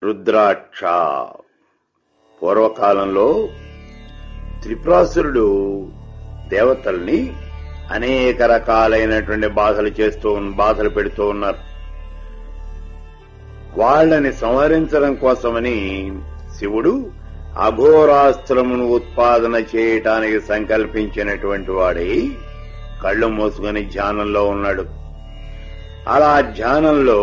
రుద్రాక్ష పూర్వకాలంలో త్రిపురాసురుడు దేవతల్ని అనేక రకాలైనటువంటి బాధలు చేస్తూ ఉన్న- బాధలు పెడుతూ ఉన్నారు వాళ్ళని సంహరించడం కోసమని శివుడు అఘోరాస్త్రమును ఉత్పాదన చేయటానికి సంకల్పించినటువంటి వాడై కళ్ళు మూసుకొని ధ్యానంలో ఉన్నాడు అలా ధ్యానంలో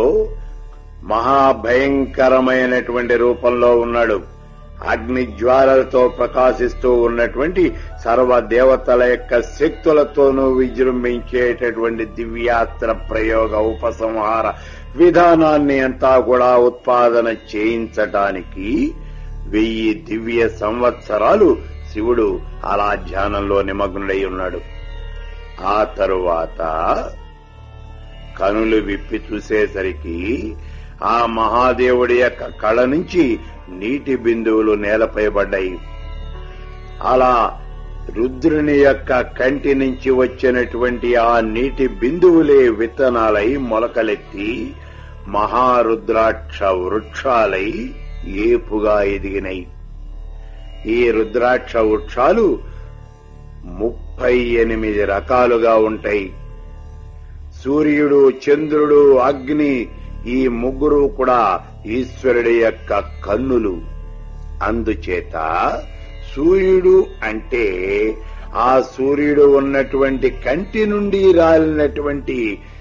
మహాభయంకరమైనటువంటి రూపంలో ఉన్నాడు అగ్ని జ్వాలలతో ప్రకాశిస్తూ ఉన్నటువంటి సర్వ దేవతల యొక్క శక్తులతోనూ విజృంభించేటటువంటి దివ్యాస్త్ర ప్రయోగ ఉపసంహార విధానాన్ని అంతా కూడా ఉత్పాదన చేయించటానికి వెయ్యి దివ్య సంవత్సరాలు శివుడు అలా ధ్యానంలో నిమగ్నుడై ఉన్నాడు ఆ తరువాత కనులు విప్పి చూసేసరికి ఆ మహాదేవుడి యొక్క కళ నుంచి నీటి బిందువులు నేలపై పడ్డాయి అలా రుద్రుని యొక్క కంటి నుంచి వచ్చినటువంటి ఆ నీటి బిందువులే విత్తనాలై మొలకలెత్తి మహారుద్రాక్ష వృక్షాలై ఏపుగా ఎదిగినాయి ఈ రుద్రాక్ష వృక్షాలు ముప్పై ఎనిమిది రకాలుగా ఉంటాయి సూర్యుడు చంద్రుడు అగ్ని ఈ ముగ్గురు కూడా ఈశ్వరుడి యొక్క కన్నులు అందుచేత సూర్యుడు అంటే ఆ సూర్యుడు ఉన్నటువంటి కంటి నుండి రాలినటువంటి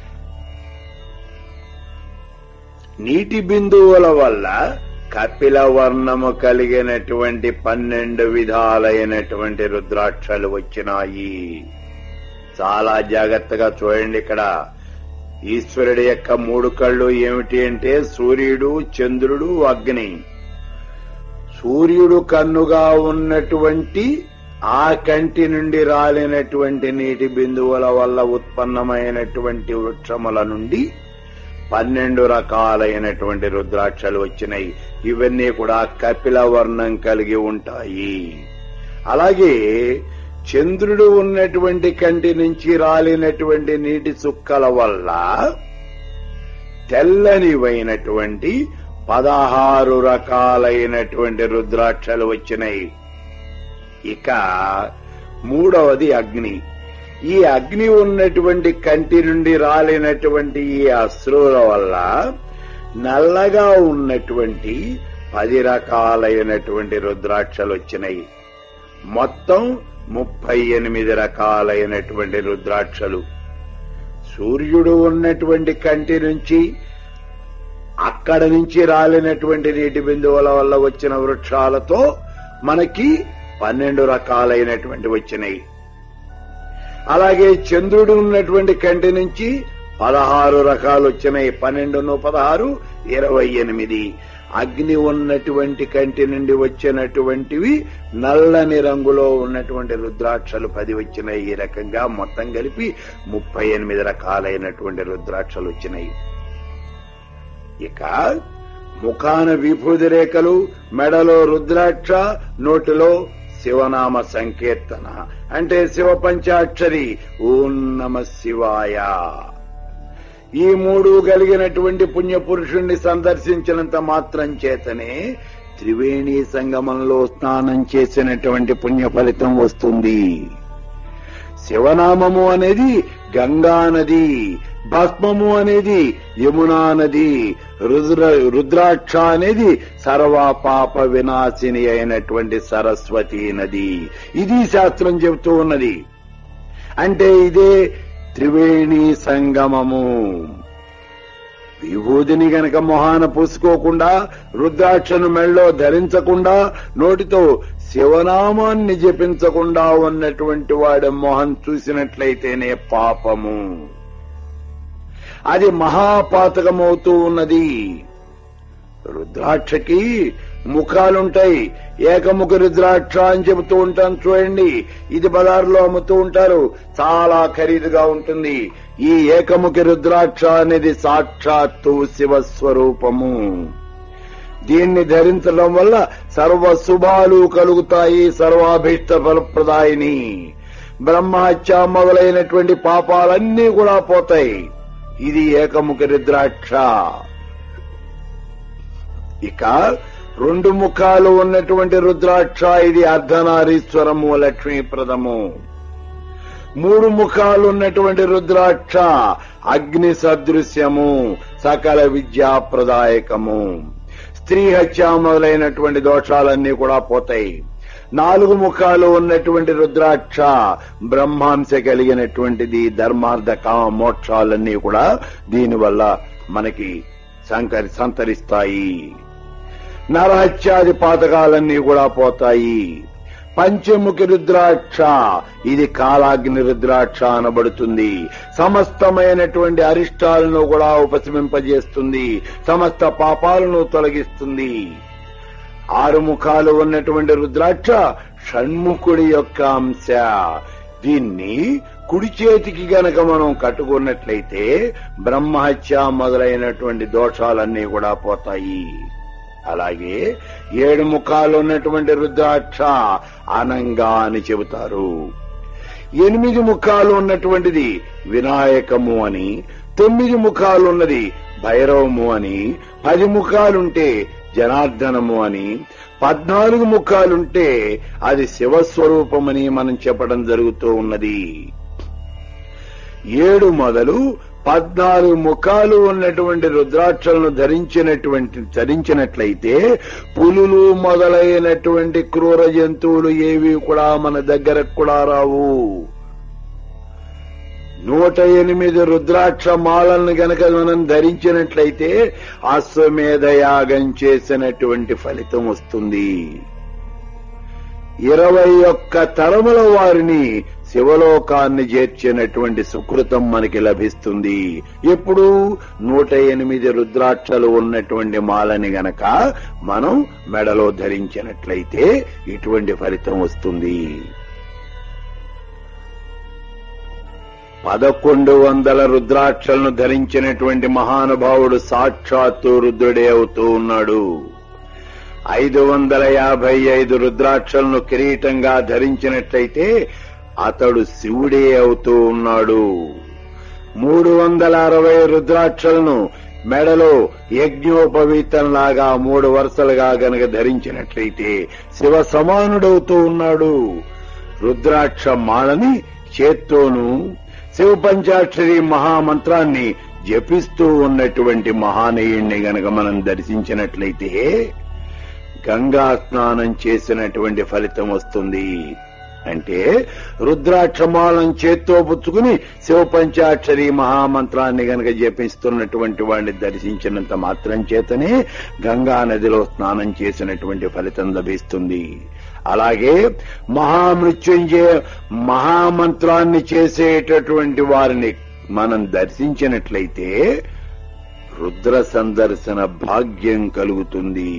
నీటి బిందువుల వల్ల కపిల వర్ణము కలిగినటువంటి పన్నెండు విధాలైనటువంటి రుద్రాక్షలు వచ్చినాయి చాలా జాగ్రత్తగా చూడండి ఇక్కడ ఈశ్వరుడి యొక్క మూడు కళ్ళు ఏమిటి అంటే సూర్యుడు చంద్రుడు అగ్ని సూర్యుడు కన్నుగా ఉన్నటువంటి ఆ కంటి నుండి రాలినటువంటి నీటి బిందువుల వల్ల ఉత్పన్నమైనటువంటి వృక్షముల నుండి పన్నెండు రకాలైనటువంటి రుద్రాక్షలు వచ్చినాయి ఇవన్నీ కూడా కపిల వర్ణం కలిగి ఉంటాయి అలాగే చంద్రుడు ఉన్నటువంటి కంటి నుంచి రాలినటువంటి నీటి చుక్కల వల్ల తెల్లనివైనటువంటి పదహారు రకాలైనటువంటి రుద్రాక్షలు వచ్చినాయి ఇక మూడవది అగ్ని ఈ అగ్ని ఉన్నటువంటి కంటి నుండి రాలినటువంటి ఈ అశ్రువుల వల్ల నల్లగా ఉన్నటువంటి పది రకాలైనటువంటి రుద్రాక్షలు వచ్చినాయి మొత్తం ముప్పై ఎనిమిది రకాలైనటువంటి రుద్రాక్షలు సూర్యుడు ఉన్నటువంటి కంటి నుంచి అక్కడ నుంచి రాలినటువంటి నీటి బిందువుల వల్ల వచ్చిన వృక్షాలతో మనకి పన్నెండు రకాలైనటువంటి వచ్చినాయి అలాగే చంద్రుడు ఉన్నటువంటి కంటి నుంచి పదహారు రకాలు వచ్చినాయి పన్నెండును పదహారు ఇరవై ఎనిమిది అగ్ని ఉన్నటువంటి కంటి నుండి వచ్చినటువంటివి నల్లని రంగులో ఉన్నటువంటి రుద్రాక్షలు పది వచ్చినాయి ఈ రకంగా మొత్తం కలిపి ముప్పై ఎనిమిది రకాలైనటువంటి రుద్రాక్షలు వచ్చినాయి ఇక ముఖాన విభూది రేఖలు మెడలో రుద్రాక్ష నోటిలో శివనామ సంకీర్తన అంటే శివ పంచాక్షరి ఓం నమ శివాయ ఈ మూడు కలిగినటువంటి పుణ్యపురుషుణ్ణి సందర్శించినంత మాత్రం చేతనే త్రివేణి సంగమంలో స్నానం చేసినటువంటి పుణ్య ఫలితం వస్తుంది శివనామము అనేది గంగా నది భస్మము అనేది యమునా నది రుద్ర రుద్రాక్ష అనేది సర్వ పాప వినాశిని అయినటువంటి సరస్వతి నది ఇది శాస్త్రం చెబుతూ ఉన్నది అంటే ఇదే త్రివేణి సంగమము విభూతిని గనక మొహాన పూసుకోకుండా రుద్రాక్షను మెళ్ళో ధరించకుండా నోటితో శివనామాన్ని జపించకుండా ఉన్నటువంటి వాడి మొహం చూసినట్లయితేనే పాపము అది మహాపాతకమవుతూ ఉన్నది రుద్రాక్షకి ముఖాలుంటాయి ఏకముఖ రుద్రాక్ష అని చెబుతూ ఉంటాను చూడండి ఇది బజారులో అమ్ముతూ ఉంటారు చాలా ఖరీదుగా ఉంటుంది ఈ ఏకముఖ రుద్రాక్ష అనేది సాక్షాత్తు శివస్వరూపము దీన్ని ధరించడం వల్ల సర్వ శుభాలు కలుగుతాయి సర్వాభీష్ట ఫలప్రదాయిని బ్రహ్మహత్య మొదలైనటువంటి పాపాలన్నీ కూడా పోతాయి ఇది ఏకముఖ రుద్రాక్ష ఇక రెండు ముఖాలు ఉన్నటువంటి రుద్రాక్ష ఇది అర్ధనారీశ్వరము లక్ష్మీప్రదము మూడు ముఖాలు ఉన్నటువంటి రుద్రాక్ష అగ్ని సదృశ్యము సకల విద్యాప్రదాయకము స్త్రీ హత్య మొదలైనటువంటి దోషాలన్నీ కూడా పోతాయి నాలుగు ముఖాలు ఉన్నటువంటి రుద్రాక్ష బ్రహ్మాంశ కలిగినటువంటిది ధర్మార్థ కామ మోక్షాలన్నీ కూడా దీనివల్ల మనకి సంకరి సంతరిస్తాయి నరహత్యాది పాతకాలన్నీ కూడా పోతాయి పంచముఖి రుద్రాక్ష ఇది కాలాగ్ని రుద్రాక్ష అనబడుతుంది సమస్తమైనటువంటి అరిష్టాలను కూడా ఉపశమింపజేస్తుంది సమస్త పాపాలను తొలగిస్తుంది ఆరు ముఖాలు ఉన్నటువంటి రుద్రాక్ష షణ్ముఖుడి యొక్క అంశ దీన్ని కుడి చేతికి గనక మనం కట్టుకున్నట్లయితే బ్రహ్మహత్య మొదలైనటువంటి దోషాలన్నీ కూడా పోతాయి అలాగే ఏడు ముఖాలు ఉన్నటువంటి రుద్రాక్ష అనంగా అని చెబుతారు ఎనిమిది ముఖాలు ఉన్నటువంటిది వినాయకము అని తొమ్మిది ముఖాలు ఉన్నది భైరవము అని పది ముఖాలుంటే జనార్దనము అని పద్నాలుగు ముఖాలుంటే అది శివస్వరూపమని మనం చెప్పడం జరుగుతూ ఉన్నది ఏడు మొదలు పద్నాలుగు ముఖాలు ఉన్నటువంటి రుద్రాక్షలను ధరించినటువంటి ధరించినట్లయితే పులులు మొదలైనటువంటి క్రూర జంతువులు ఏవి కూడా మన దగ్గరకు కూడా రావు నూట ఎనిమిది రుద్రాక్ష మాలలను గనక మనం ధరించినట్లయితే అశ్వమేధ యాగం చేసినటువంటి ఫలితం వస్తుంది ఇరవై ఒక్క తరముల వారిని శివలోకాన్ని చేర్చినటువంటి సుకృతం మనకి లభిస్తుంది ఎప్పుడు నూట ఎనిమిది రుద్రాక్షలు ఉన్నటువంటి మాలని గనక మనం మెడలో ధరించినట్లయితే ఇటువంటి ఫలితం వస్తుంది పదకొండు వందల రుద్రాక్షలను ధరించినటువంటి మహానుభావుడు సాక్షాత్తు రుద్రుడే అవుతూ ఉన్నాడు ఐదు వందల యాభై ఐదు రుద్రాక్షలను కిరీటంగా ధరించినట్లయితే అతడు శివుడే అవుతూ ఉన్నాడు మూడు వందల అరవై రుద్రాక్షలను మెడలో యజ్ఞోపవీతంలాగా మూడు వరుసలుగా గనక ధరించినట్లయితే శివ సమానుడవుతూ ఉన్నాడు రుద్రాక్ష మాలని చేత్తోనూ శివ పంచాక్షరి మహామంత్రాన్ని జపిస్తూ ఉన్నటువంటి మహానీయుణ్ణి గనక మనం దర్శించినట్లయితే గంగా స్నానం చేసినటువంటి ఫలితం వస్తుంది అంటే రుద్రాక్షమాలం చేత్తో పుచ్చుకుని శివ పంచాక్షరి మహామంత్రాన్ని గనక జపిస్తున్నటువంటి వాడిని దర్శించినంత మాత్రం చేతనే గంగా నదిలో స్నానం చేసినటువంటి ఫలితం లభిస్తుంది అలాగే మహామృత్యుంజయ మహామంత్రాన్ని చేసేటటువంటి వారిని మనం దర్శించినట్లయితే రుద్ర సందర్శన భాగ్యం కలుగుతుంది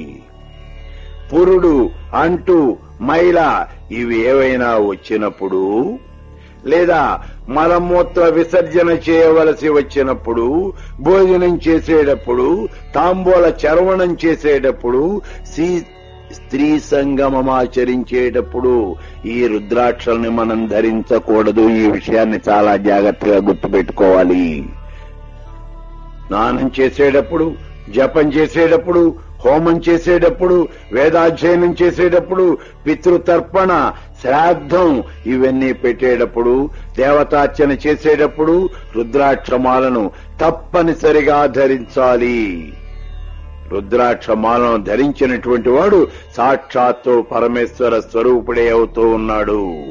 పురుడు అంటూ మైల ఇవి ఏవైనా వచ్చినప్పుడు లేదా మలమూత్ర విసర్జన చేయవలసి వచ్చినప్పుడు భోజనం చేసేటప్పుడు తాంబూల చర్వణం చేసేటప్పుడు సీ- స్త్రీ సంగమం ఆచరించేటప్పుడు ఈ రుద్రాక్షల్ని మనం ధరించకూడదు ఈ విషయాన్ని చాలా జాగ్రత్తగా గుర్తుపెట్టుకోవాలి స్నానం చేసేటప్పుడు జపం చేసేటప్పుడు హోమం చేసేటప్పుడు వేదాధ్యయనం చేసేటప్పుడు పితృతర్పణ శ్రాద్ధం ఇవన్నీ పెట్టేటప్పుడు దేవతార్చన చేసేటప్పుడు రుద్రాక్షమాలను తప్పనిసరిగా ధరించాలి రుద్రాక్షమాలను ధరించినటువంటి వాడు సాక్షాత్తు పరమేశ్వర స్వరూపుడే అవుతూ ఉన్నాడు